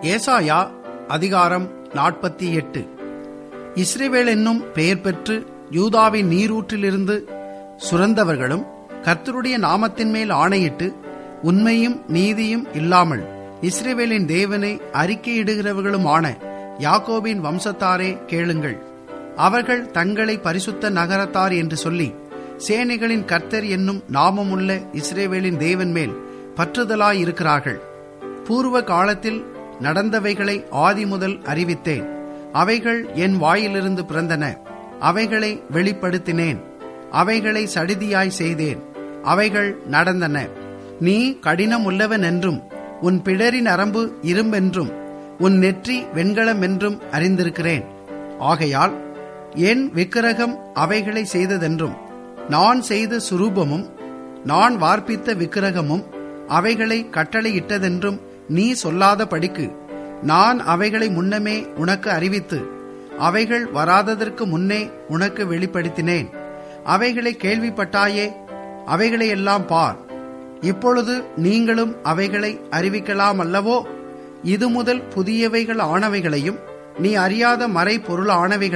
ஏசாயா அதிகாரம் நாற்பத்தி எட்டு இஸ்ரேவேல் என்னும் பெயர் பெற்று யூதாவின் நீரூற்றிலிருந்து சுரந்தவர்களும் கர்த்தருடைய நாமத்தின் மேல் ஆணையிட்டு உண்மையும் நீதியும் இல்லாமல் இஸ்ரேவேலின் தேவனை அறிக்கையிடுகிறவர்களுமான யாக்கோபின் வம்சத்தாரே கேளுங்கள் அவர்கள் தங்களை பரிசுத்த நகரத்தார் என்று சொல்லி சேனைகளின் கர்த்தர் என்னும் நாமமுள்ள இஸ்ரேவேலின் தேவன் மேல் பற்றுதலாயிருக்கிறார்கள் பூர்வ காலத்தில் நடந்தவைகளை ஆதி முதல் அறிவித்தேன் அவைகள் என் வாயிலிருந்து பிறந்தன அவைகளை வெளிப்படுத்தினேன் அவைகளை சடிதியாய் செய்தேன் அவைகள் நடந்தன நீ கடினம் உள்ளவன் என்றும் உன் பிடரி நரம்பு இரும்பென்றும் உன் நெற்றி வெண்கலம் என்றும் அறிந்திருக்கிறேன் ஆகையால் என் விக்கிரகம் அவைகளை செய்ததென்றும் நான் செய்த சுரூபமும் நான் வார்ப்பித்த விக்கிரகமும் அவைகளை கட்டளையிட்டதென்றும் நீ சொல்லாத படிக்கு நான் அவைகளை முன்னமே உனக்கு அறிவித்து அவைகள் வராததற்கு முன்னே உனக்கு வெளிப்படுத்தினேன் அவைகளை கேள்விப்பட்டாயே அவைகளை எல்லாம் பார் இப்பொழுது நீங்களும் அவைகளை அறிவிக்கலாம் அல்லவோ இது முதல் புதியவைகள் ஆனவைகளையும் நீ அறியாத மறை பொருள் ஆனவைகளையும்